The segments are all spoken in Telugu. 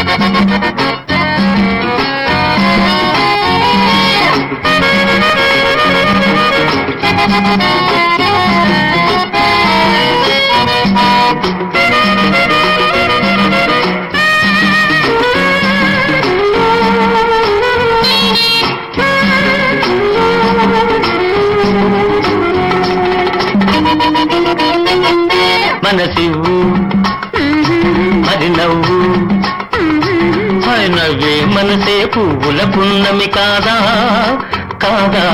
మనసివ్వు మరి నవ్వు మరి నవ్వే మనసే పువ్వుల పున్నమి కాదా కాదా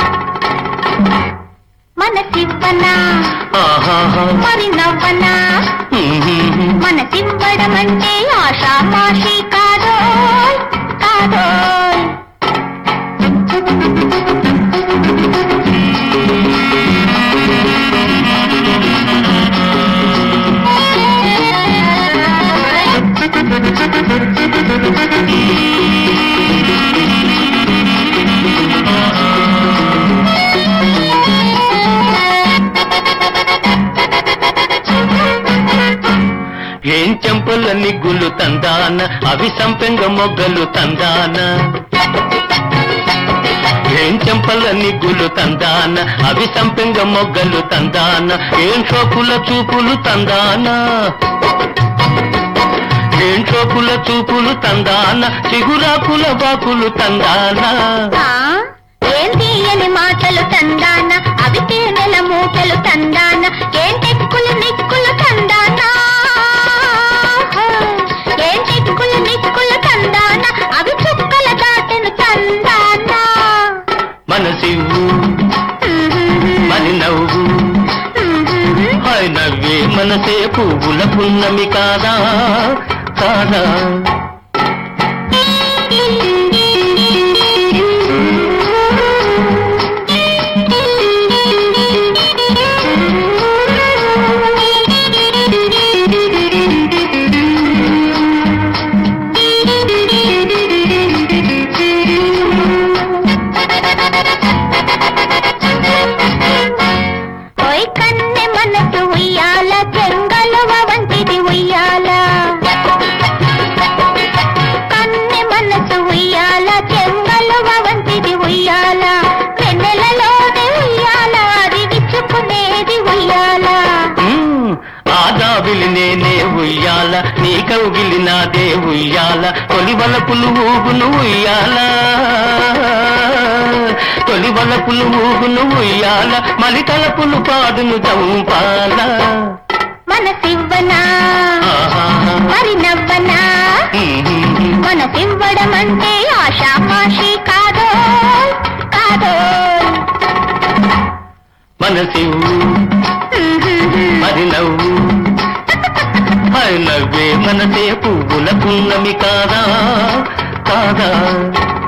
మనసివ్వనా ఆహాహా మరి నవ్వనా ఉహుహు. మనసివ్వడం అంటే ఆషామాషి కాదో కాదో ఏం చెంపల నిగ్గులు తందాన అవి సంపెంగ మొగ్గలు తందాన ఏం చెంపల నిగ్గులు తందాన అవి సంపెంగ మొగ్గలు తందాన ఏం షోకుల చూపులు తందాన ఏం షోకుల చూపులు తందాన చిగురాకుల బాకులు తందాన ఆ, ఏం తీయని మాటలు తందాన అవి తేనెల మూటలు తందాన ఏం టెక్కులు నిక్కులు తందాన ఏం టెక్కులు నిక్కులు తందాన అవి చుక్కల దాటను తందాన మనసివ్వు మరి నవ్వు హాయ్ నవ్వే మనసే పువ్వుల పున్నమి కాదా కాదా ఓయ్ కన్నె మనసు ఉయ్యాల చెంగలువ వంటిది ఉయ్యాల కన్నె మనసు ఉయ్యాల చెంగలువ వంటిది ఉయ్యాల వెన్నెలలోనే ఉయ్యాల అది విచ్చుకునేది ఉయ్యాల మ్మ్. ఆదావిలి నేనే ఉయ్యాల నీ కౌగిలి నాదే ఉయ్యాల తొలి వలపులు ఊగును ఉయ్యాల తొలి వలపులు ఊగును ఉయ్యాల మలి తలపులు పాడును చంపాల మనసివ్వనా ఆహాహా. మరి నవ్వనా మ్మ్. మనసివ్వడం అంటే ఆషామాషి కాదో కాదో మనసివ్వు మరి నవ్వు మరి నవ్వే మనసే పువ్వుల పున్నమి కాదా కాదా